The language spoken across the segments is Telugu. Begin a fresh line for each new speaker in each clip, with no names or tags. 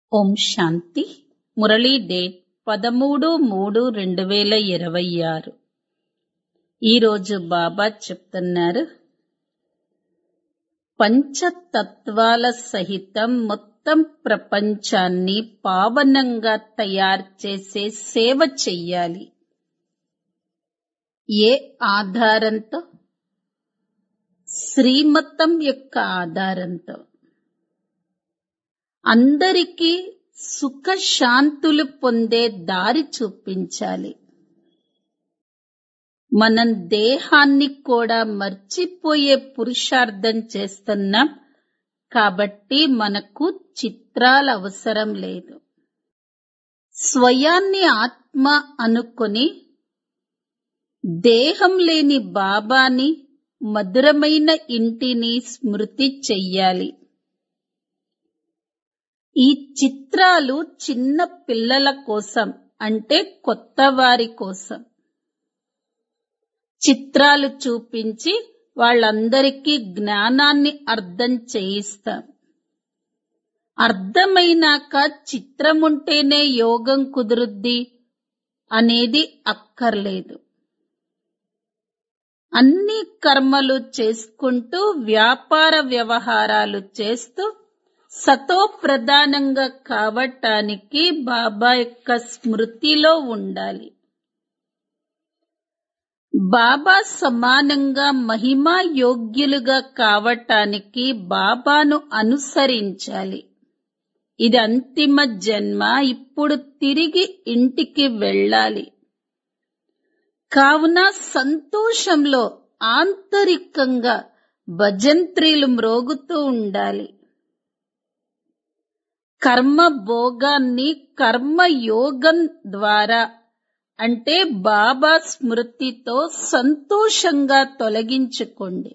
ఓం శాంతి మురళీ డేట్ పదమూడు మూడు రెండు వేల ఇరవై ఆరు ఈరోజు బాబా చెప్తున్నారు పంచతత్వాల సహితం మొత్తం ప్రపంచాన్ని పావనంగా తయారు చేసే సేవ చెయ్యాలి ఏ ఆధారంతో శ్రీమతం యొక్క ఆధారంతో అందరికీ సుఖశాంతులు పొందే దారి చూపించాలి మనం దేహాన్ని కూడా మర్చిపోయే పురుషార్థం చేస్తున్నాం కాబట్టి మనకు చిత్రాలు అవసరం లేదు స్వయాన్ని ఆత్మ అనుకొని దేహం లేని బాబాని మధురమైన ఇంటిని స్మృతి చెయ్యాలి ఈ చిత్రాలు చిన్న పిల్లల కోసం అంటే కొత్త వారి కోసం చిత్రాలు చూపించి వాళ్ళందరికీ జ్ఞానాన్ని అర్థం చేయిస్తాం అర్థమైనాక చిత్రముంటేనే యోగం కుదురుద్ది అనేది అక్కర్లేదు అన్ని కర్మలు చేసుకుంటూ వ్యాపార వ్యవహారాలు చేస్తూ సతో ప్రధానంగా కావటానికి బాబా యొక్క స్మృతిలో ఉండాలి బాబా సమానంగా మహిమా యోగ్యులుగా కావటానికి బాబాను అనుసరించాలి ఇది అంతిమ జన్మ ఇప్పుడు తిరిగి ఇంటికి వెళ్ళాలి కావున సంతోషంలో ఆంతరికంగా భజంత్రీలు మ్రోగుతూ ఉండాలి కర్మ భోగాన్ని కర్మ యోగం ద్వారా అంటే బాబా స్మృతితో సంతోషంగా తొలగించుకోండి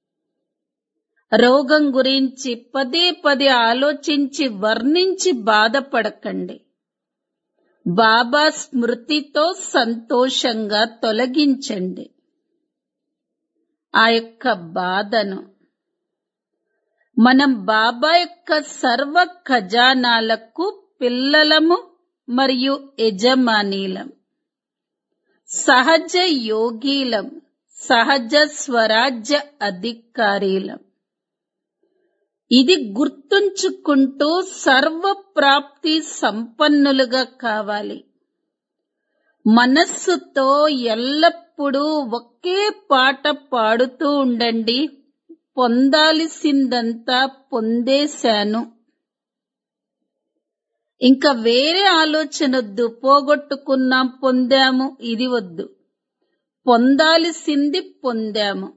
రోగం గురించి పదే పదే ఆలోచించి వర్ణించి బాధపడకండి బాబా స్మృతితో సంతోషంగా తొలగించండి ఆ యొక్క బాధను మనం బాబా యొక్క సర్వ ఖజానాలకు పిల్లలము మరియు యజమానీలం సహజ యోగీలం సహజ స్వరాజ్య అధికారీలం ఇది గుర్తుంచుకుంటూ సర్వప్రాప్తి సంపన్నులుగా కావాలి మనస్సుతో ఎల్లప్పుడూ ఒకే పాట పాడుతూ ఉండండి పొందాల్సిందంతా పొందేశాను ఇంకా వేరే ఆలోచనొద్దు పోగొట్టుకున్నాం పొందాము ఇది వద్దు పొందాల్సింది పొందాము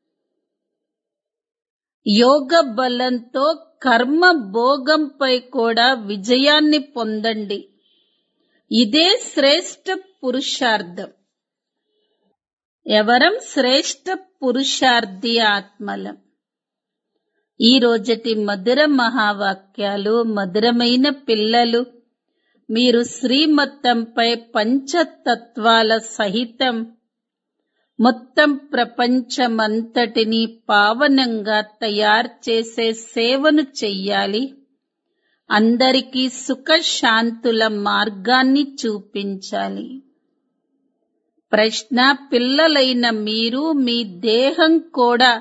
యోగ బలంతో కర్మ భోగంపై కూడా విజయాన్ని పొందండి ఇదే శ్రేష్ట పురుషార్థం ఎవరం శ్రేష్ట పురుషార్థి ఆత్మలం ఈ రోజటి మధుర మహావాక్యాలు మధురమైన పిల్లలు మీరు శ్రీమత్తంపై పంచతత్వాల సహితం మొత్తం ప్రపంచమంతటిని పావనంగా తయారు చేసే సేవను చెయ్యాలి అందరికీ సుఖశాంతుల మార్గాన్ని చూపించాలి ప్రశ్న పిల్లలైన మీరు మీ దేహం కూడా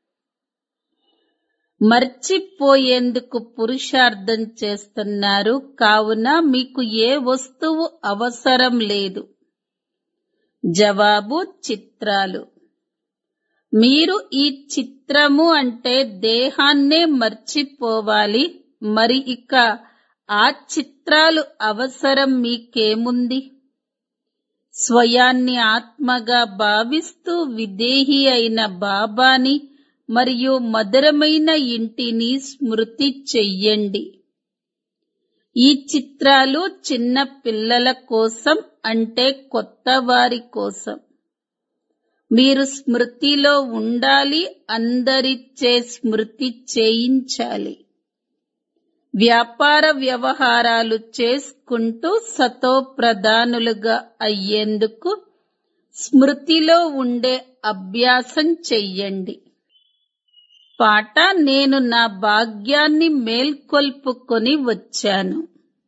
మర్చిపోయేందుకు పురుషార్థం చేస్తున్నారు కావున మీకు ఏ వస్తువు అవసరం లేదు జవాబు చిత్రాలు మీరు ఈ చిత్రము అంటే దేహాన్నే మర్చిపోవాలి మరి ఇక ఆ చిత్రాలు అవసరం మీకేముంది స్వయాన్ని ఆత్మగా భావిస్తూ విదేహి అయిన బాబాని మరియు మధురమైన ఇంటిని స్మృతి చెయ్యండి ఈ చిత్రాలు చిన్న పిల్లల కోసం అంటే కొత్త వారి కోసం మీరు స్మృతిలో ఉండాలి అందరిచే స్మృతి చేయించాలి వ్యాపార వ్యవహారాలు చేసుకుంటూ సతో ప్రధానులుగా అయ్యేందుకు స్మృతిలో ఉండే అభ్యాసం చెయ్యండి పాట నేను నా భాగ్యాన్ని మేల్కొల్పుకొని వచ్చాను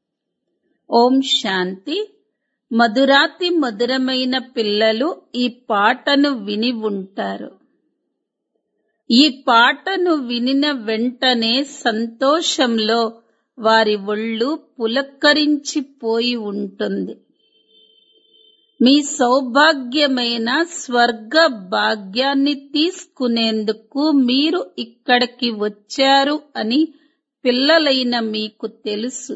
ఓం శాంతి మధురాతి మధురమైన పిల్లలు ఈ పాటను విని ఉంటారు ఈ పాటను వినిన వెంటనే సంతోషంలో వారి ఒళ్ళు పులక్కరించిపోయి ఉంటుంది మీ సౌభాగ్యమైన స్వర్గ భాగ్యాన్ని తీసుకునేందుకు మీరు ఇక్కడికి వచ్చారు అని పిల్లలైన మీకు తెలుసు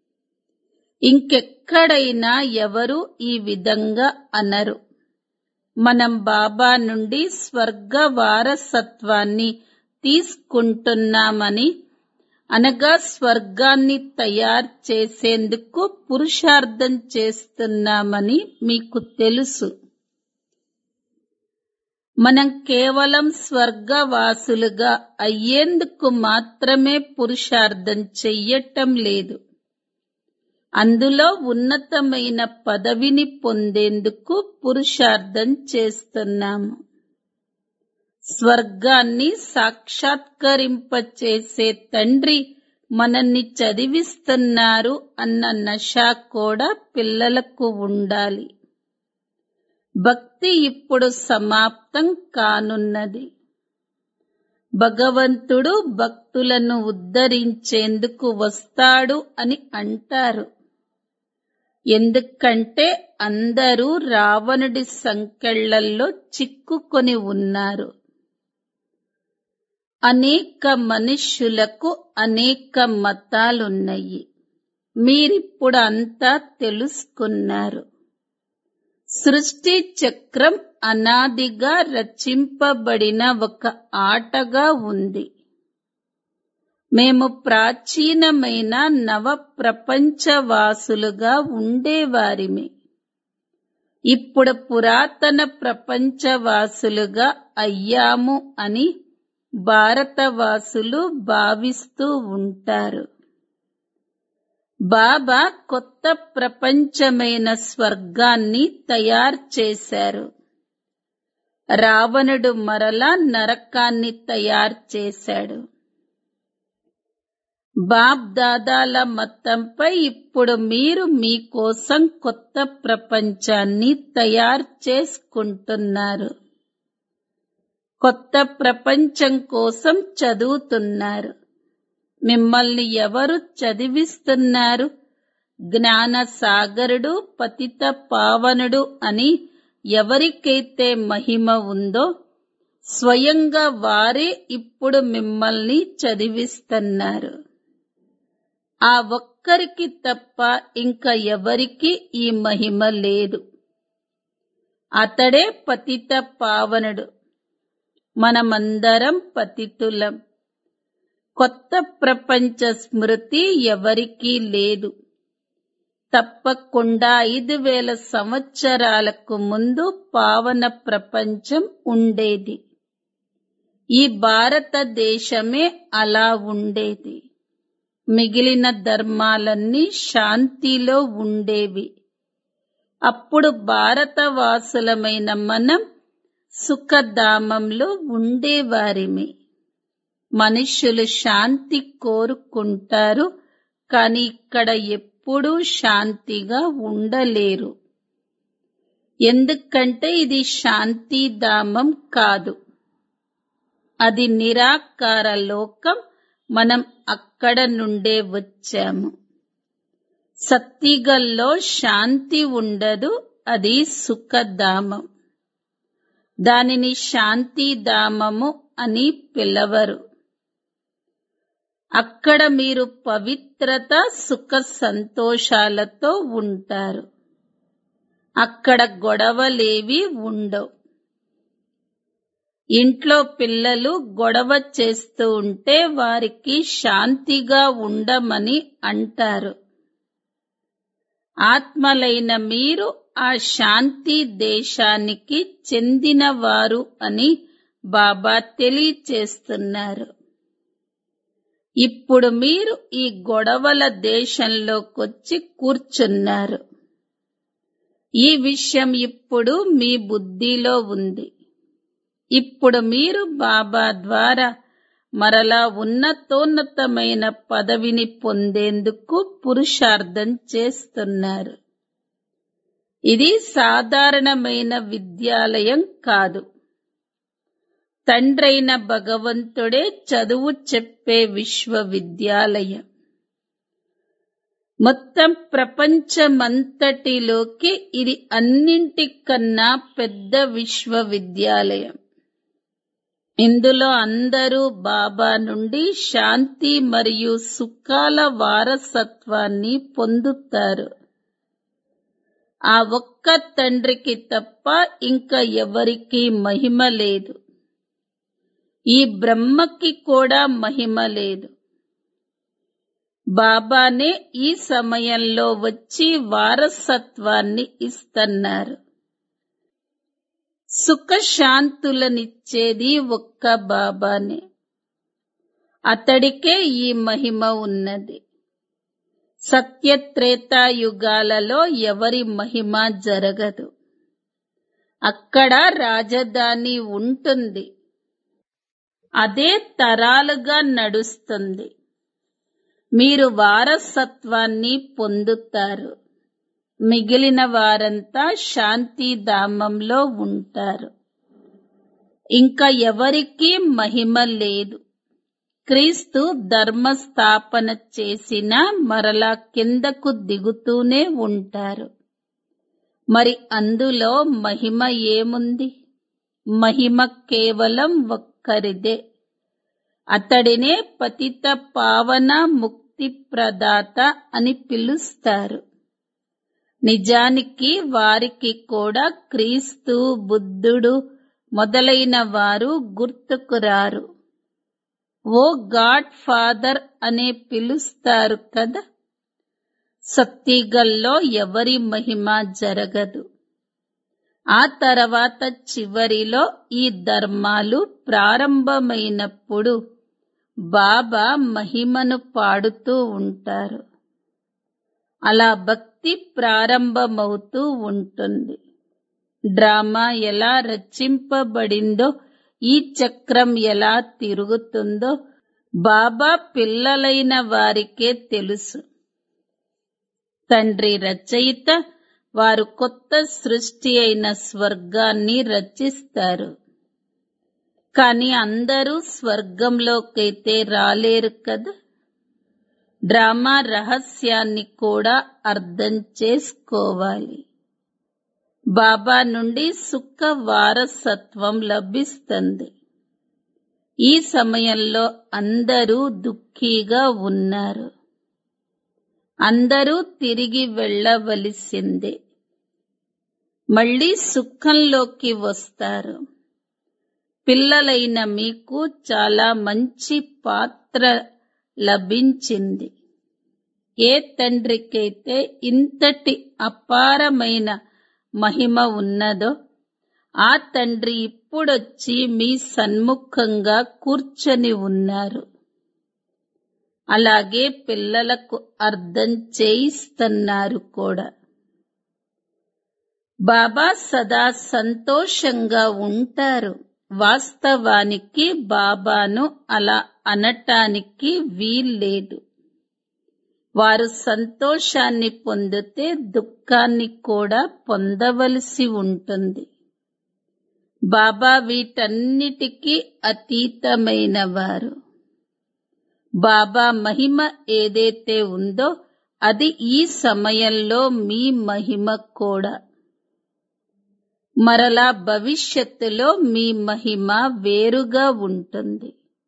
ఇంకెక్కడైనా ఎవరు ఈ విధంగా అనరు మనం బాబా నుండి స్వర్గ వారసత్వాన్ని తీసుకుంటున్నామని అనగా స్వర్గాన్ని తయారు చేసేందుకు పురుషార్థం చేస్తున్నామని మీకు తెలుసు మనం కేవలం స్వర్గవాసులుగా అయ్యేందుకు మాత్రమే పురుషార్థం చెయ్యటం లేదు అందులో ఉన్నతమైన పదవిని పొందేందుకు పురుషార్థం చేస్తున్నాము స్వర్గాన్ని సాక్షాత్కరింపచేసే తండ్రి మనల్ని చదివిస్తున్నారు అన్న నష కూడా పిల్లలకు ఉండాలి భక్తి ఇప్పుడు సమాప్తం కానున్నది భగవంతుడు భక్తులను ఉద్ధరించేందుకు వస్తాడు అని అంటారు ఎందుకంటే అందరూ రావణుడి సంకెళ్లల్లో చిక్కుకొని ఉన్నారు అనేక మనుష్యులకు అనేక మతాలున్నాయి మీరిప్పుడు అంతా తెలుసుకున్నారు సృష్టి చక్రం అనాదిగా రచింపబడిన ఒక ఆటగా ఉంది మేము ప్రాచీనమైన నవ ప్రపంచవాసులుగా ఉండేవారిమి ఇప్పుడు పురాతన ప్రపంచవాసులుగా అయ్యాము అని భారతవాసులు భావిస్తూ ఉంటారు బాబా కొత్త ప్రపంచమైన స్వర్గాన్ని తయారు చేశారు రావణుడు మరలా నరకాన్ని తయారు చేశాడు బాబ్ దాదాల మతంపై ఇప్పుడు మీరు మీకోసం కొత్త ప్రపంచాన్ని తయారు చేసుకుంటున్నారు కొత్త ప్రపంచం కోసం చదువుతున్నారు మిమ్మల్ని ఎవరు చదివిస్తున్నారు జ్ఞాన సాగరుడు పతిత పావనుడు అని ఎవరికైతే మహిమ ఉందో స్వయంగా వారే ఇప్పుడు మిమ్మల్ని చదివిస్తున్నారు ఆ ఒక్కరికి తప్ప ఇంకా ఎవరికి ఈ మహిమ లేదు అతడే పతిత పావనుడు మనమందరం పతితులం కొత్త ప్రపంచ స్మృతి ఎవరికీ లేదు తప్పకుండా ఐదు వేల సంవత్సరాలకు ముందు పావన ప్రపంచం ఉండేది ఈ భారతదేశమే అలా ఉండేది మిగిలిన ధర్మాలన్నీ శాంతిలో ఉండేవి అప్పుడు భారతవాసులమైన మనం సుఖధామంలో ఉండేవారిమి మనుష్యులు శాంతి కోరుకుంటారు కానీ ఇక్కడ ఎప్పుడూ శాంతిగా ఉండలేరు ఎందుకంటే ఇది శాంతిధామం కాదు అది నిరాకార లోకం మనం అక్కడ నుండే వచ్చాము సత్తిగల్లో శాంతి ఉండదు అది సుఖధామం దానిని శాంతిధామము అని పిలవరు అక్కడ మీరు పవిత్రత సుఖ సంతోషాలతో ఉంటారు అక్కడ గొడవలేవి ఉండవు ఇంట్లో పిల్లలు గొడవ చేస్తూ ఉంటే వారికి శాంతిగా ఉండమని అంటారు ఆత్మలైన మీరు ఆ శాంతి దేశానికి చెందినవారు అని బాబా తెలియచేస్తున్నారు ఇప్పుడు మీరు ఈ గొడవల దేశంలోకొచ్చి కూర్చున్నారు ఈ విషయం ఇప్పుడు మీ బుద్ధిలో ఉంది ఇప్పుడు మీరు బాబా ద్వారా మరలా ఉన్నతోన్నతమైన పదవిని పొందేందుకు పురుషార్థం చేస్తున్నారు ఇది సాధారణమైన విద్యాలయం కాదు తండ్రైన భగవంతుడే చదువు చెప్పే విశ్వవిద్యాలయం మొత్తం ప్రపంచమంతటిలోకి ఇది అన్నింటికన్నా పెద్ద విశ్వవిద్యాలయం ఇందులో అందరూ బాబా నుండి శాంతి మరియు సుఖాల వారసత్వాన్ని పొందుతారు ఆ ఒక్క తండ్రికి తప్ప ఇంకా ఎవరికీ మహిమ లేదు ఈ బ్రహ్మకి కూడా మహిమ లేదు బాబానే ఈ సమయంలో వచ్చి వారసత్వాన్ని ఇస్తున్నారు సుఖశాంతులనిచ్చేది ఒక్క బాబానే అతడికే ఈ మహిమ ఉన్నది సత్యత్రేతాయుగాలలో ఎవరి మహిమ జరగదు అక్కడ రాజధాని ఉంటుంది అదే తరాలుగా నడుస్తుంది మీరు వారసత్వాన్ని పొందుతారు మిగిలిన వారంతా శాంతిధామంలో ఉంటారు ఇంకా ఎవరికీ మహిమ లేదు క్రీస్తు ధర్మస్థాపన చేసిన మరలా కిందకు దిగుతూనే ఉంటారు మరి అందులో మహిమ ఏముంది మహిమ కేవలం ఒక్కరిదే అతడినే పతిత పావన ముక్తి ప్రదాత అని పిలుస్తారు నిజానికి వారికి కూడా క్రీస్తు బుద్ధుడు మొదలైన వారు గుర్తుకు రారు ఓ గాడ్ ఫాదర్ అనే పిలుస్తారు కదా సత్తిగల్లో ఎవరి మహిమ జరగదు ఆ తర్వాత చివరిలో ఈ ధర్మాలు ప్రారంభమైనప్పుడు బాబా మహిమను పాడుతూ ఉంటారు అలా భక్తి ప్రారంభమవుతూ ఉంటుంది డ్రామా ఎలా రచింపబడిందో ఈ చక్రం ఎలా తిరుగుతుందో బాబా పిల్లలైన వారికే తెలుసు తండ్రి రచయిత వారు కొత్త సృష్టి అయిన స్వర్గాన్ని రచిస్తారు కాని అందరూ స్వర్గంలోకైతే రాలేరు కదా డ్రామా రహస్యాన్ని కూడా అర్థం చేసుకోవాలి బాబా నుండి సుఖ వారసత్వం లభిస్తుంది ఈ సమయంలో అందరూ దుఃఖీగా ఉన్నారు అందరూ తిరిగి వెళ్ళవలసిందే మళ్ళీ సుఖంలోకి వస్తారు పిల్లలైన మీకు చాలా మంచి పాత్ర లభించింది ఏ తండ్రికైతే ఇంతటి అపారమైన మహిమ ఉన్నదో ఆ తండ్రి ఇప్పుడొచ్చి మీ సన్ముఖంగా కూర్చొని ఉన్నారు అలాగే పిల్లలకు అర్థం చేయిస్తున్నారు కూడా బాబా సదా సంతోషంగా ఉంటారు వాస్తవానికి బాబాను అలా అనటానికి వీల్లేదు వారు సంతోషాన్ని పొందితే దుఃఖాన్ని కూడా పొందవలసి ఉంటుంది బాబా వీటన్నిటికీ అతీతమైన వారు బాబా మహిమ ఏదైతే ఉందో అది ఈ సమయంలో మీ మహిమ కూడా మరలా భవిష్యత్తులో మీ మహిమ వేరుగా ఉంటుంది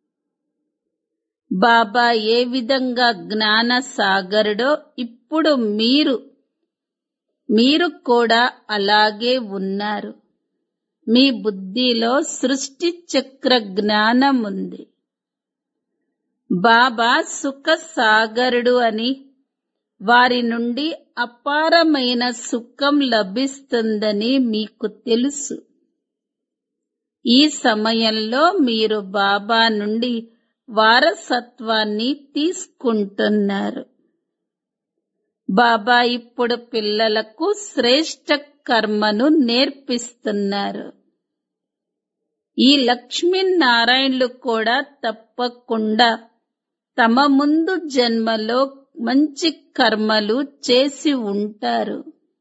బాబా ఏ విధంగా జ్ఞాన సాగరుడో ఇప్పుడు మీరు మీరు కూడా అలాగే ఉన్నారు మీ బుద్ధిలో సృష్టి చక్ర జ్ఞానం ఉంది బాబా సుఖ సాగరుడు అని వారి నుండి అపారమైన సుఖం లభిస్తుందని మీకు తెలుసు ఈ సమయంలో మీరు బాబా నుండి వారసత్వాన్ని తీసుకుంటున్నారు బాబా ఇప్పుడు పిల్లలకు శ్రేష్ట కర్మను నేర్పిస్తున్నారు ఈ లక్ష్మీనారాయణులు కూడా తప్పకుండా తమ ముందు జన్మలో మంచి కర్మలు చేసి ఉంటారు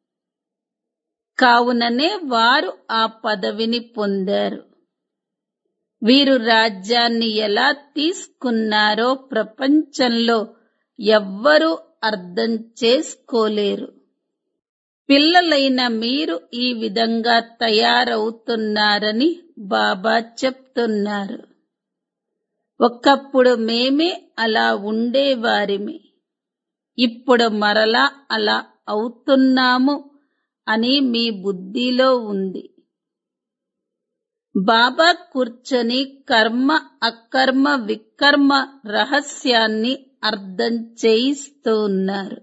కావుననే వారు ఆ పదవిని పొందారు వీరు రాజ్యాన్ని ఎలా తీసుకున్నారో ప్రపంచంలో ఎవ్వరూ అర్థం చేసుకోలేరు పిల్లలైన మీరు ఈ విధంగా తయారవుతున్నారని బాబా చెప్తున్నారు ఒకప్పుడు మేమే అలా ఉండేవారిమి ఇప్పుడు మరలా అలా అవుతున్నాము అని మీ బుద్ధిలో ఉంది బాబా కూర్చొని కర్మ అకర్మ వికర్మ రహస్యాన్ని అర్థం చేయిస్తూ ఉన్నారు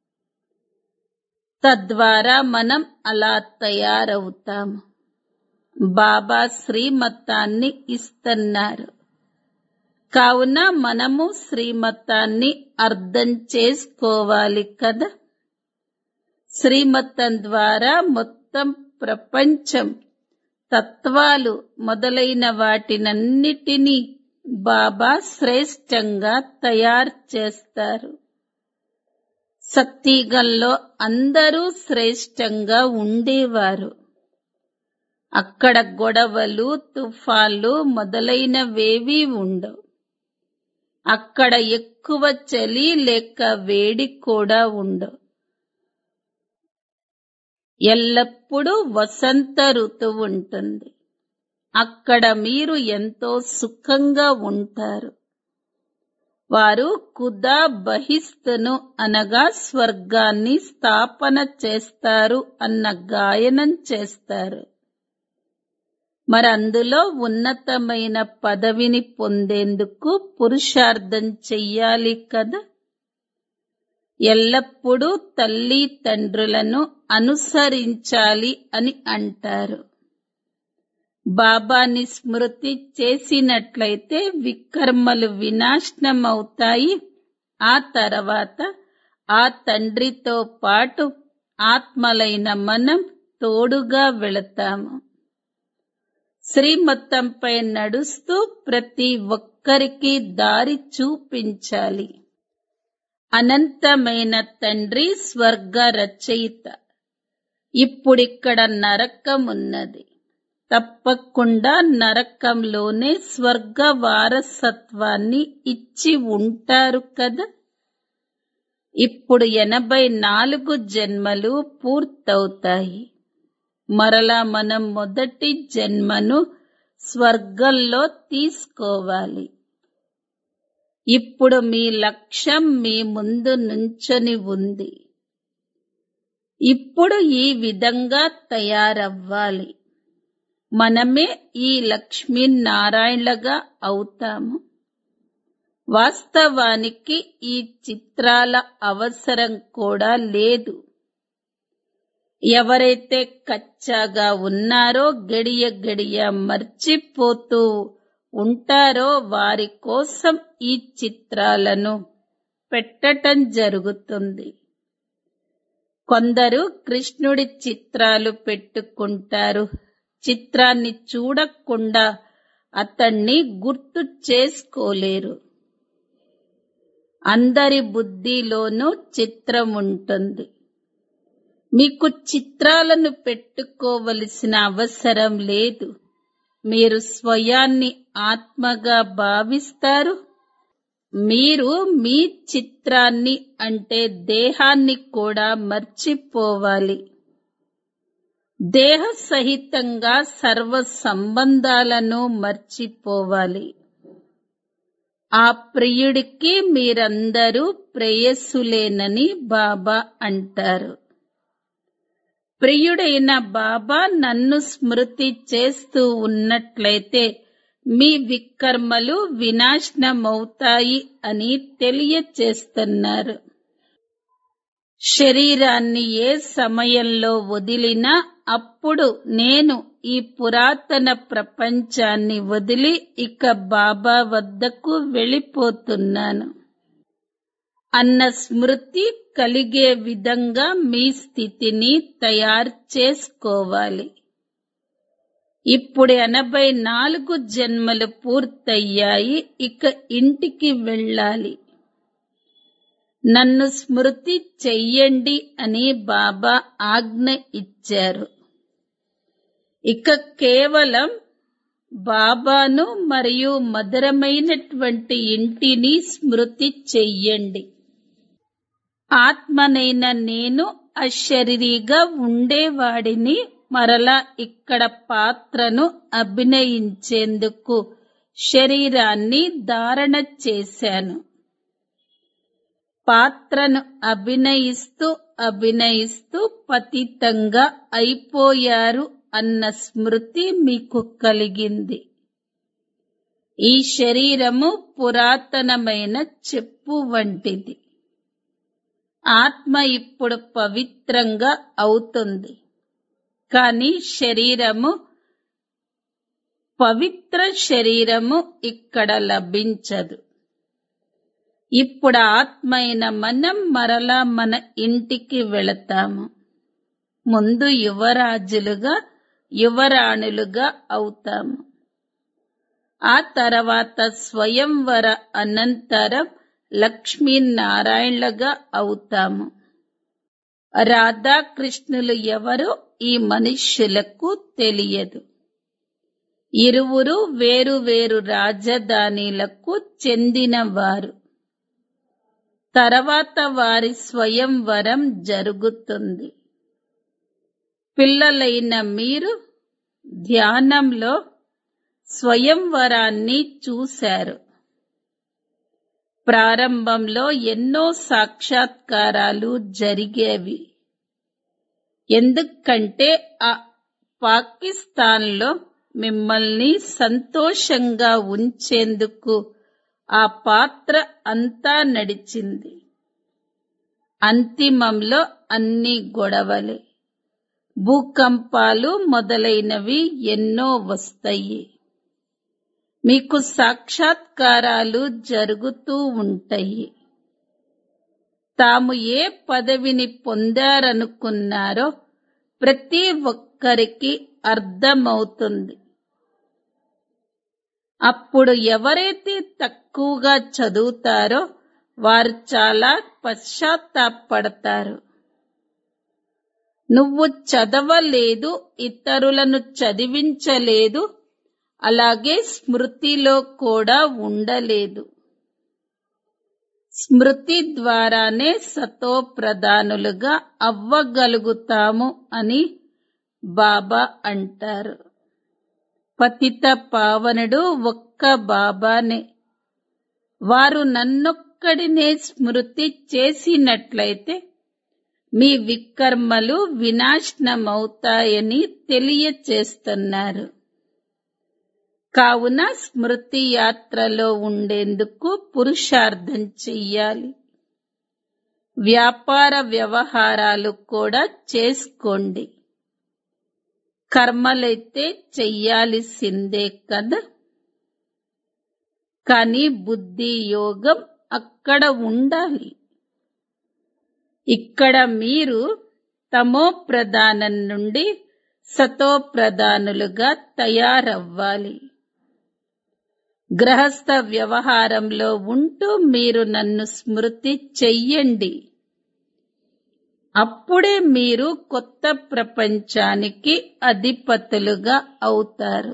తద్వారా మనం అలా తయారవుతాము బాబా శ్రీమతాన్ని ఇస్తున్నారు కావున మనము శ్రీమతాన్ని అర్థం చేసుకోవాలి కదా శ్రీమతం ద్వారా మొత్తం ప్రపంచం తత్వాలు మొదలైన వాటినన్నిటినీ బాబా శ్రేష్టంగా తయారు చేస్తారు సత్యగంలో అందరూ శ్రేష్టంగా ఉండేవారు అక్కడ గొడవలు తుఫాన్లు మొదలైనవేవీ ఉండవు అక్కడ ఎక్కువ చలి లేక వేడి కూడా ఉండవు ఎల్లప్పుడూ వసంత ఋతువు ఉంటుంది అక్కడ మీరు ఎంతో సుఖంగా ఉంటారు వారు కుదా బహిస్తును అనగా స్వర్గాన్ని స్థాపన చేస్తారు అన్న గాయనం చేస్తారు మరి అందులో ఉన్నతమైన పదవిని పొందేందుకు పురుషార్థం చెయ్యాలి కదా ఎల్లప్పుడూ తల్లి తండ్రులను అనుసరించాలి అని అంటారు బాబాని స్మృతి చేసినట్లయితే వికర్మలు వినాశనమవుతాయి ఆ తర్వాత ఆ తండ్రితో పాటు ఆత్మలైన మనం తోడుగా వెళతాము శ్రీమతంపై నడుస్తూ ప్రతి ఒక్కరికి దారి చూపించాలి అనంతమైన తండ్రి స్వర్గ రచయిత ఇప్పుడిక్కడ నరకం ఉన్నది తప్పకుండా నరకంలోనే స్వర్గ వారసత్వాన్ని ఇచ్చి ఉంటారు కదా ఇప్పుడు ఎనభై నాలుగు జన్మలు పూర్తవుతాయి మరలా మనం మొదటి జన్మను స్వర్గంలో తీసుకోవాలి ఇప్పుడు మీ లక్ష్యం మీ ముందు నుంచొని ఉంది ఇప్పుడు ఈ విధంగా తయారవ్వాలి మనమే ఈ లక్ష్మీనారాయణలుగా అవుతాము వాస్తవానికి ఈ చిత్రాల అవసరం కూడా లేదు ఎవరైతే కచ్చాగా ఉన్నారో గడియ గడియ మర్చిపోతూ ఉంటారో వారి కోసం ఈ చిత్రాలను పెట్టటం జరుగుతుంది కొందరు కృష్ణుడి చిత్రాలు పెట్టుకుంటారు చిత్రాన్ని చూడకుండా అతన్ని గుర్తు చేసుకోలేరు అందరి బుద్ధిలోనూ చిత్రం ఉంటుంది మీకు చిత్రాలను పెట్టుకోవలసిన అవసరం లేదు మీరు స్వయాన్ని ఆత్మగా భావిస్తారు మీరు మీ చిత్రాన్ని అంటే దేహాన్ని కూడా మర్చిపోవాలి దేహ సహితంగా సర్వ సంబంధాలను మర్చిపోవాలి ఆ ప్రియుడికి మీరందరూ ప్రేయస్సులేనని బాబా అంటారు ప్రియుడైన బాబా నన్ను స్మృతి చేస్తూ ఉన్నట్లయితే మీ వికర్మలు వినాశనమవుతాయి అని తెలియచేస్తున్నారు శరీరాన్ని ఏ సమయంలో వదిలినా అప్పుడు నేను ఈ పురాతన ప్రపంచాన్ని వదిలి ఇక బాబా వద్దకు వెళ్ళిపోతున్నాను అన్న స్మృతి కలిగే విధంగా మీ స్థితిని తయారు చేసుకోవాలి ఇప్పుడు ఎనభై నాలుగు జన్మలు పూర్తయ్యాయి ఇక ఇంటికి వెళ్ళాలి నన్ను స్మృతి చెయ్యండి అని బాబా ఆజ్ఞ ఇచ్చారు ఇక కేవలం బాబాను మరియు మధురమైనటువంటి ఇంటిని స్మృతి చెయ్యండి ఆత్మనైన నేను అశరీరిగా ఉండేవాడిని మరలా ఇక్కడ పాత్రను అభినయించేందుకు శరీరాన్ని ధారణ చేశాను పాత్రను అభినయిస్తూ అభినయిస్తూ పతితంగా అయిపోయారు అన్న స్మృతి మీకు కలిగింది ఈ శరీరము పురాతనమైన చెప్పు వంటిది ఆత్మ ఇప్పుడు పవిత్రంగా అవుతుంది కానీ శరీరము పవిత్ర శరీరము ఇక్కడ లభించదు ఇప్పుడు ఆత్మ అయిన మనం మరలా మన ఇంటికి వెళతాము ముందు యువరాజులుగా యువరాణులుగా అవుతాము ఆ తర్వాత స్వయంవర అనంతరం లక్ష్మీనారాయణలుగా అవుతాము రాధాకృష్ణులు ఎవరో ఈ మనుష్యులకు తెలియదు ఇరువురు వేరు వేరు రాజధానిలకు చెందినవారు తర్వాత వారి స్వయంవరం జరుగుతుంది పిల్లలైన మీరు ధ్యానంలో స్వయంవరాన్ని చూశారు ప్రారంభంలో ఎన్నో సాక్షాత్కారాలు జరిగేవి ఎందుకంటే ఆ పాకిస్తాన్లో మిమ్మల్ని సంతోషంగా ఉంచేందుకు ఆ పాత్ర అంతా నడిచింది అంతిమంలో అన్ని గొడవలే భూకంపాలు మొదలైనవి ఎన్నో వస్తాయి మీకు సాక్షాత్కారాలు జరుగుతూ ఉంటాయి తాము ఏ పదవిని పొందారనుకున్నారో ప్రతి ఒక్కరికి అర్థమవుతుంది అప్పుడు ఎవరైతే తక్కువగా చదువుతారో వారు చాలా పశ్చాత్తాపడతారు నువ్వు చదవలేదు ఇతరులను చదివించలేదు అలాగే స్మృతిలో కూడా ఉండలేదు స్మృతి ద్వారానే సతో ప్రధానులుగా అవ్వగలుగుతాము అని బాబా అంటారు పతిత పావనుడు ఒక్క బాబానే వారు నన్నొక్కడినే స్మృతి చేసినట్లయితే మీ వికర్మలు వినాశనమవుతాయని తెలియచేస్తున్నారు కావున స్మృతి యాత్రలో ఉండేందుకు పురుషార్థం చెయ్యాలి వ్యాపార వ్యవహారాలు కూడా చేసుకోండి కర్మలైతే చెయ్యాల్సిందే కదా కానీ బుద్ధి యోగం అక్కడ ఉండాలి ఇక్కడ మీరు తమో ప్రధానం నుండి సతో ప్రధానులుగా తయారవ్వాలి గ్రహస్థ వ్యవహారంలో ఉంటూ మీరు నన్ను స్మృతి చెయ్యండి అప్పుడే మీరు కొత్త ప్రపంచానికి అధిపతులుగా అవుతారు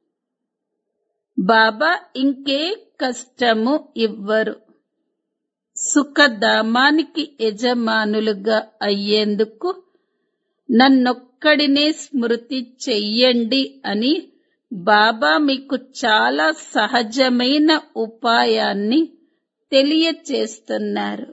బాబా ఇంకే కష్టము ఇవ్వరు సుఖధామానికి యజమానులుగా అయ్యేందుకు నన్నొక్కడినే స్మృతి చెయ్యండి అని బాబా మీకు చాలా సహజమైన ఉపాయాన్ని తెలియచేస్తున్నారు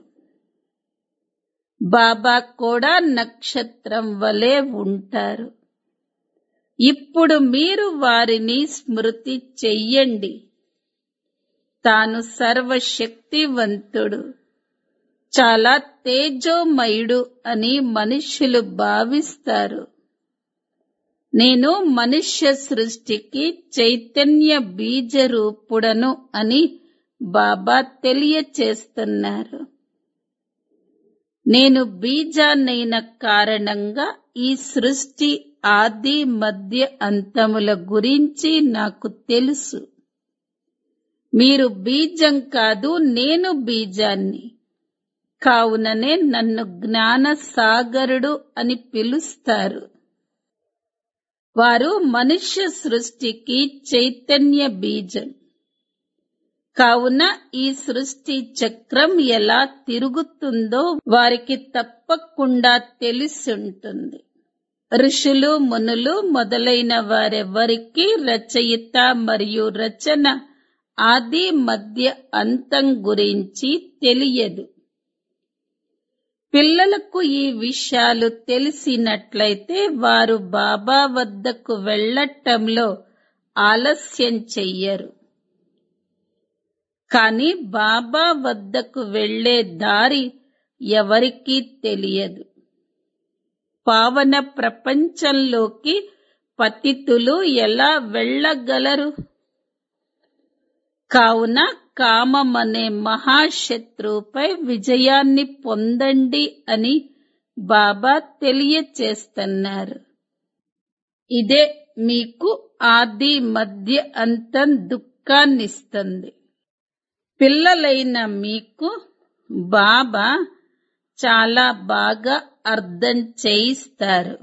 బాబా కూడా నక్షత్రం వలె ఉంటారు ఇప్పుడు మీరు వారిని స్మృతి చెయ్యండి తాను సర్వశక్తివంతుడు చాలా తేజోమయుడు అని మనుష్యులు భావిస్తారు నేను మనుష్య సృష్టికి చైతన్య బీజ రూపుడను అని బాబా తెలియచేస్తున్నారు నేను బీజాన్నైన కారణంగా ఈ సృష్టి ఆది మధ్య అంతముల గురించి నాకు తెలుసు మీరు బీజం కాదు నేను బీజాన్ని కావుననే నన్ను జ్ఞాన సాగరుడు అని పిలుస్తారు వారు మనుష్య సృష్టికి చైతన్య బీజం కావున ఈ సృష్టి చక్రం ఎలా తిరుగుతుందో వారికి తప్పకుండా తెలిసుంటుంది ఋషులు మునులు మొదలైన వారెవ్వరికీ రచయిత మరియు రచన ఆది మధ్య అంతం గురించి తెలియదు పిల్లలకు ఈ విషయాలు తెలిసినట్లయితే వారు బాబా వద్దకు వెళ్ళటంలో ఆలస్యం చెయ్యరు కాని బాబా వద్దకు వెళ్లే దారి ఎవరికీ తెలియదు పావన ప్రపంచంలోకి పతితులు ఎలా వెళ్ళగలరు కావున కామమనే మహాశత్రువుపై విజయాన్ని పొందండి అని బాబా తెలియచేస్తున్నారు ఇదే మీకు ఆది మధ్య అంతం దుఃఖాన్నిస్తుంది పిల్లలైన మీకు బాబా చాలా బాగా అర్థం చేయిస్తారు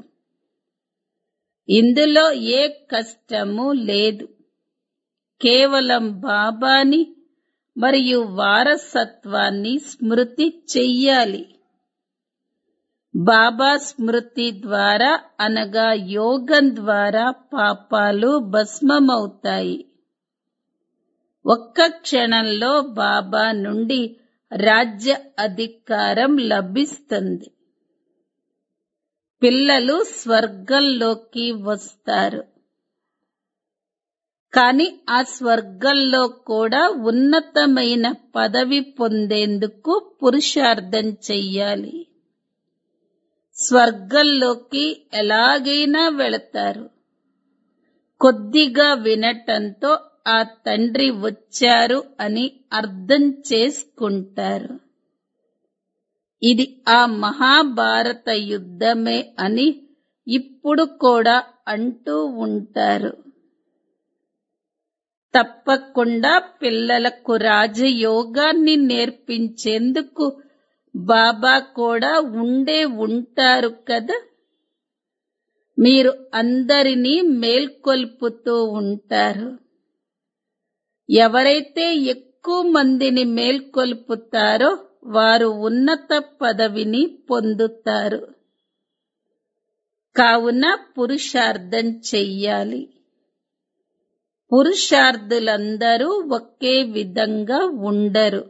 ఇందులో ఏ కష్టము లేదు కేవలం బాబాని మరియు వారసత్వాన్ని స్మృతి చెయ్యాలి బాబా స్మృతి ద్వారా అనగా యోగం ద్వారా పాపాలు భస్మమవుతాయి ఒక్క క్షణంలో బాబా నుండి రాజ్య అధికారం లభిస్తుంది పిల్లలు స్వర్గంలోకి వస్తారు కాని ఆ స్వర్గంలో కూడా ఉన్నతమైన పదవి పొందేందుకు పురుషార్థం చెయ్యాలి స్వర్గంలోకి ఎలాగైనా వెళతారు కొద్దిగా వినటంతో ఆ తండ్రి వచ్చారు అని అర్థం చేసుకుంటారు ఇది ఆ మహాభారత యుద్ధమే అని ఇప్పుడు కూడా అంటూ ఉంటారు తప్పకుండా పిల్లలకు రాజయోగాన్ని నేర్పించేందుకు బాబా కూడా ఉండే ఉంటారు కదా మీరు అందరినీ మేల్కొల్పుతూ ఉంటారు ఎవరైతే ఎక్కువ మందిని మేల్కొల్పుతారో వారు ఉన్నత పదవిని పొందుతారు కావున పురుషార్థం చెయ్యాలి పురుషార్థులందరూ ఒకే విధంగా ఉండరు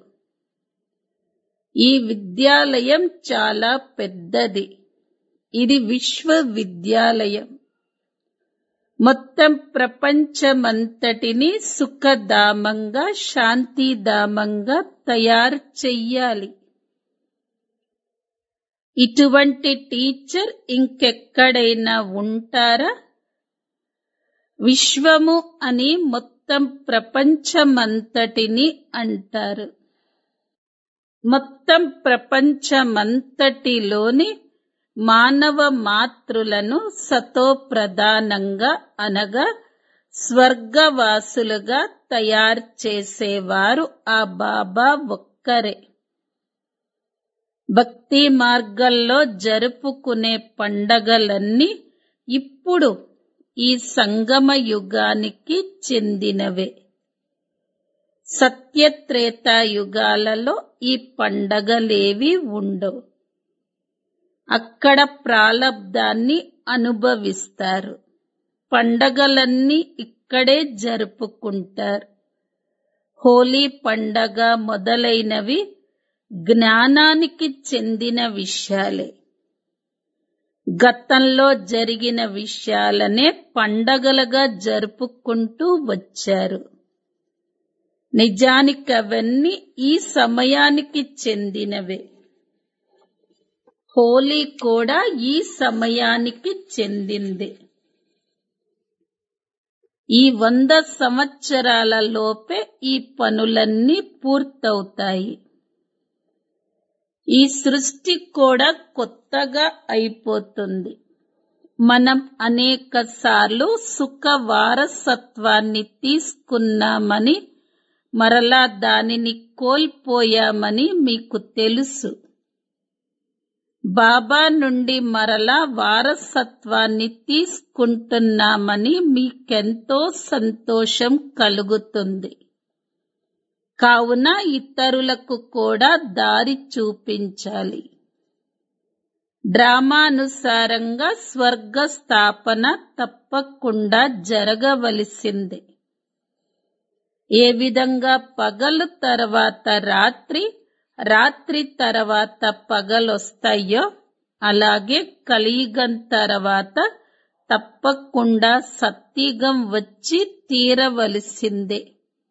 ఈ విద్యాలయం చాలా పెద్దది ఇది విశ్వవిద్యాలయం మొత్తం ప్రపంచమంతటిని సుఖధామంగా శాంతిధామంగా తయారు చెయ్యాలి ఇటువంటి టీచర్ ఇంకెక్కడైనా ఉంటారా విశ్వము అని మొత్తం ప్రపంచమంతటిని అంటారు మొత్తం ప్రపంచమంతటిలోని మానవ మాతృలను సతో ప్రధానంగా అనగా స్వర్గవాసులుగా తయారు చేసేవారు ఆ బాబా ఒక్కరే భక్తి మార్గంలో జరుపుకునే పండగలన్నీ ఇప్పుడు ఈ సంగమ యుగానికి చెందినవే సత్యత్రేతా యుగాలలో ఈ పండగలేవి ఉండవు అక్కడ ప్రాలబ్ధాన్ని అనుభవిస్తారు పండగలన్నీ ఇక్కడే జరుపుకుంటారు హోలీ పండగ మొదలైనవి జ్ఞానానికి చెందిన విషయాలే గతంలో జరిగిన విషయాలనే పండగలుగా జరుపుకుంటూ వచ్చారు నిజానికి అవన్నీ ఈ సమయానికి చెందినవే హోలీ కూడా ఈ సమయానికి చెందింది ఈ వంద సంవత్సరాల లోపే ఈ పనులన్నీ పూర్తవుతాయి ఈ సృష్టి కూడా కొత్తగా అయిపోతుంది మనం అనేక సార్లు సుఖ వారసత్వాన్ని తీసుకున్నామని మరలా దానిని కోల్పోయామని మీకు తెలుసు బాబా నుండి మరలా వారసత్వాన్ని తీసుకుంటున్నామని మీకెంతో సంతోషం కలుగుతుంది కావున ఇతరులకు కూడా దారి చూపించాలి డ్రామానుసారంగా స్వర్గ స్థాపన తప్పకుండా జరగవలసిందే ఏ విధంగా పగలు తర్వాత రాత్రి రాత్రి తర్వాత పగలొస్తాయో అలాగే కలియుగం తర్వాత తప్పకుండా సత్యుగం వచ్చి తీరవలసిందే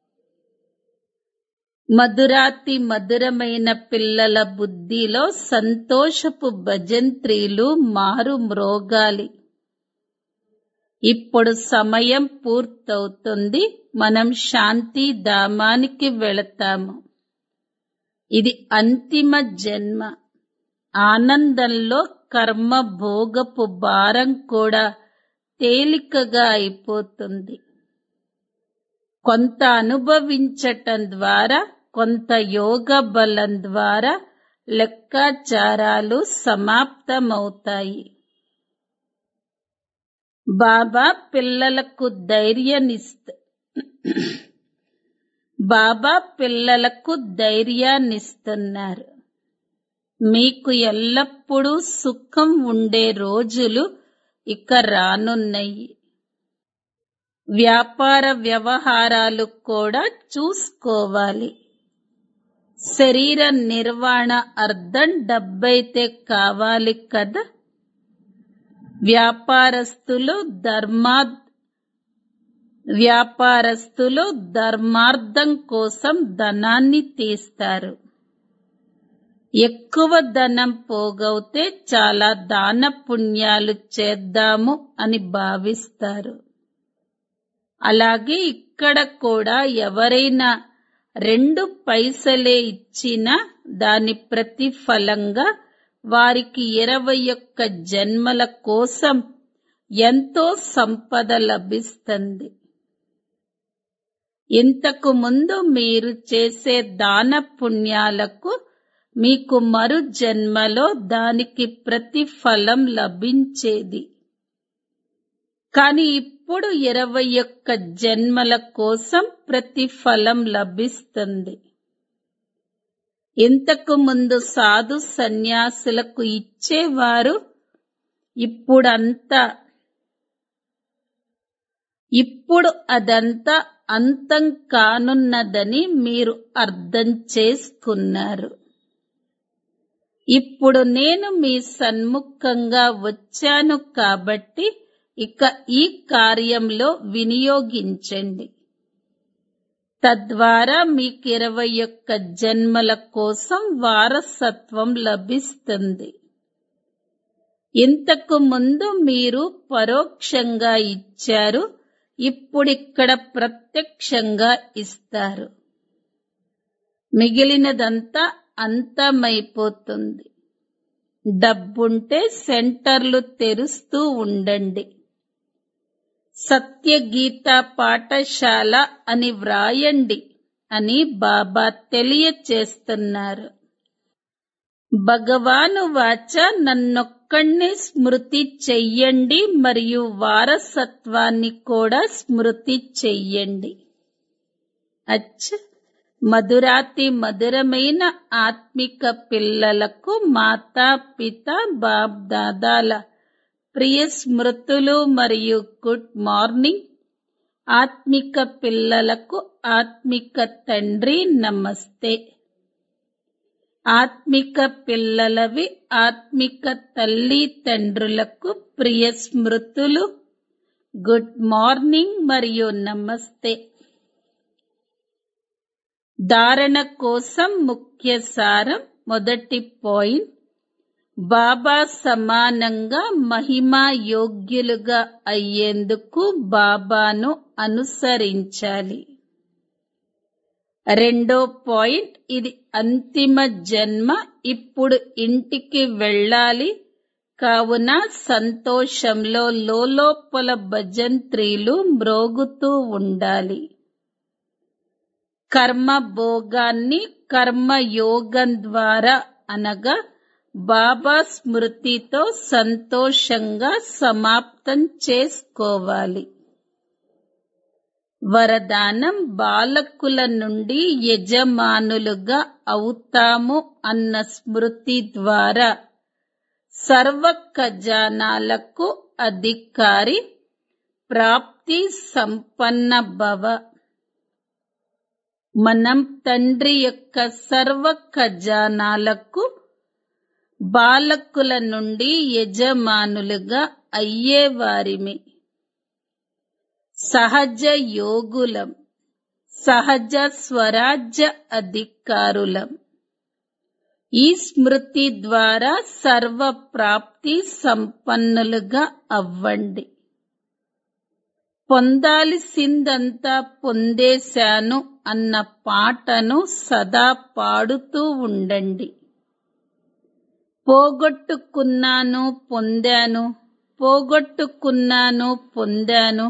మధురాతి మధురమైన పిల్లల బుద్ధిలో సంతోషపు భజంత్రీలు మారు మ్రోగాలి ఇప్పుడు సమయం పూర్తవుతుంది మనం శాంతి ధామానికి వెళతాము ఇది అంతిమ జన్మ ఆనందంలో కర్మ భోగపు భారం కూడా తేలికగా అయిపోతుంది కొంత అనుభవించటం ద్వారా కొంత యోగ బలం ద్వారా లెక్కాచారాలు సమాప్తమవుతాయి బాబా పిల్లలకు ధైర్యనిస్త బాబా పిల్లలకు ధైర్యాన్నిస్తున్నారు మీకు ఎల్లప్పుడూ సుఖం ఉండే రోజులు ఇక రానున్నాయి వ్యాపార వ్యవహారాలు కూడా చూసుకోవాలి శరీర నిర్వహణ అర్థం డబ్బైతే కావాలి కదా వ్యాపారస్తులు ధర్మా వ్యాపారస్తులు ధర్మార్థం కోసం ధనాన్ని తీస్తారు ఎక్కువ ధనం పోగవుతే చాలా దాన పుణ్యాలు చేద్దాము అని భావిస్తారు అలాగే ఇక్కడ కూడా ఎవరైనా రెండు పైసలే ఇచ్చినా దాని ప్రతిఫలంగా వారికి ఇరవై ఒక్క జన్మల కోసం ఎంతో సంపద లభిస్తుంది ఇంతకు ముందు మీరు చేసే దాన పుణ్యాలకు మీకు మరు జన్మలో దానికి ప్రతిఫలం లభించేది కాని ఇప్పుడు ఇరవై ఒక్క జన్మల కోసం ప్రతిఫలం లభిస్తుంది ఇంతకు ముందు సాధు సన్యాసులకు ఇచ్చేవారు ఇప్పుడంతా ఇప్పుడు అదంతా అంతం కానున్నదని మీరు అర్థం చేసుకున్నారు ఇప్పుడు నేను మీ సన్ముఖంగా వచ్చాను కాబట్టి ఇక ఈ కార్యంలో వినియోగించండి తద్వారా మీకు ఇరవై ఒక్క జన్మల కోసం వారసత్వం లభిస్తుంది ఇంతకు ముందు మీరు పరోక్షంగా ఇచ్చారు ఇప్పుడిక్కడ ప్రత్యక్షంగా ఇస్తారు మిగిలినదంతా అంతమైపోతుంది డబ్బుంటే సెంటర్లు తెరుస్తూ ఉండండి సత్యగీత పాఠశాల అని వ్రాయండి అని బాబా తెలియచేస్తున్నారు భగవాను వాచ నన్నొక్కణ్ణి స్మృతి చెయ్యండి మరియు వారసత్వాన్ని కూడా స్మృతి చెయ్యండి అచ్చ మధురాతి మధురమైన ఆత్మిక పిల్లలకు మాతా పిత బాప్ దాదాల ప్రియ స్మృతులు మరియు గుడ్ మార్నింగ్ ఆత్మిక పిల్లలకు ఆత్మిక తండ్రి నమస్తే ఆత్మిక పిల్లలవి ఆత్మిక తల్లి తండ్రులకు ప్రియ స్మృతులు గుడ్ మార్నింగ్ మరియు నమస్తే ధారణ కోసం ముఖ్య సారం మొదటి పాయింట్ బాబా సమానంగా మహిమా యోగ్యులుగా అయ్యేందుకు బాబాను అనుసరించాలి రెండో పాయింట్ ఇది అంతిమ జన్మ ఇప్పుడు ఇంటికి వెళ్ళాలి కావున సంతోషంలో లోపల భజంత్రీలు మ్రోగుతూ ఉండాలి కర్మ భోగాన్ని కర్మ యోగం ద్వారా అనగా బాబా స్మృతితో సంతోషంగా సమాప్తం చేసుకోవాలి వరదానం బాలకుల నుండి యజమానులుగా అవుతాము అన్న స్మృతి ద్వారా సర్వ ఖజానాలకు అధికారి ప్రాప్తి సంపన్న భవ మనం తండ్రి యొక్క సర్వ ఖజానాలకు బాలకుల నుండి యజమానులుగా అయ్యేవారిమి సహజ యోగులం సహజ స్వరాజ్య అధికారులం ఈ స్మృతి ద్వారా సర్వ ప్రాప్తి సంపన్నులుగా అవ్వండి పొందాల్సిందంతా పొందేశాను అన్న పాటను సదా పాడుతూ ఉండండి పోగొట్టుకున్నాను పొందాను పోగొట్టుకున్నాను పొందాను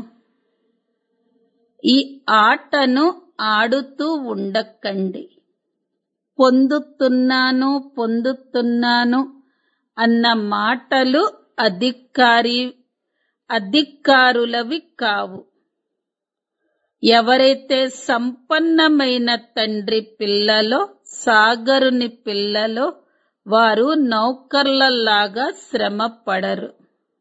ఈ ఆటను ఆడుతూ ఉండకండి పొందుతున్నాను పొందుతున్నాను అన్న మాటలు అధికారి అధికారులవి కావు ఎవరైతే సంపన్నమైన తండ్రి పిల్లలో సాగరుని పిల్లలో వారు నౌకర్లలాగా శ్రమ పడరు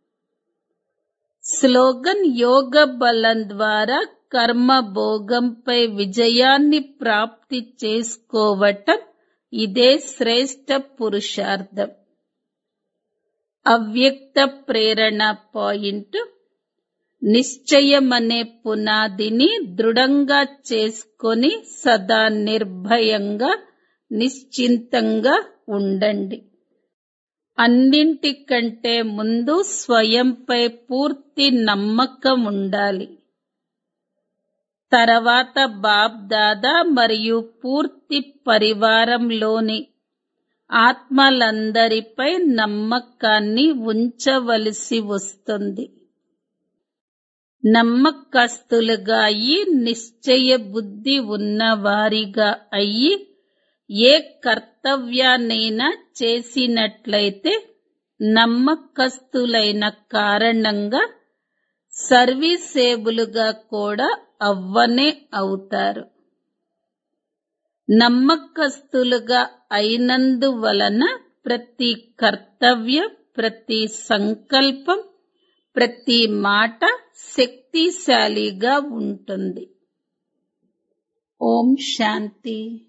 స్లోగన్ యోగ బలం ద్వారా కర్మ భోగంపై విజయాన్ని ప్రాప్తి చేసుకోవటం ఇదే శ్రేష్ట పురుషార్థం అవ్యక్త ప్రేరణ పాయింట్ నిశ్చయమనే పునాదిని దృఢంగా చేసుకొని సదా నిర్భయంగా నిశ్చింతంగా ఉండండి అన్నింటికంటే ముందు స్వయంపై పూర్తి నమ్మకం ఉండాలి తర్వాత బాప్ దాదా మరియు పూర్తి పరివారంలోని ఆత్మలందరిపై నమ్మకాన్ని ఉంచవలసి వస్తుంది నమ్మకస్తులుగా అయ్యి నిశ్చయ బుద్ధి ఉన్నవారిగా అయ్యి ఏ కర్తవ్యాన్నైనా చేసినట్లయితే నమ్మకస్తులైన కారణంగా సర్వీసేబులుగా కూడా అవ్వనే అవుతారు నమ్మకస్తులుగా అయినందువలన ప్రతి కర్తవ్యం ప్రతి సంకల్పం ప్రతి మాట శక్తిశాలిగా ఉంటుంది ఓం శాంతి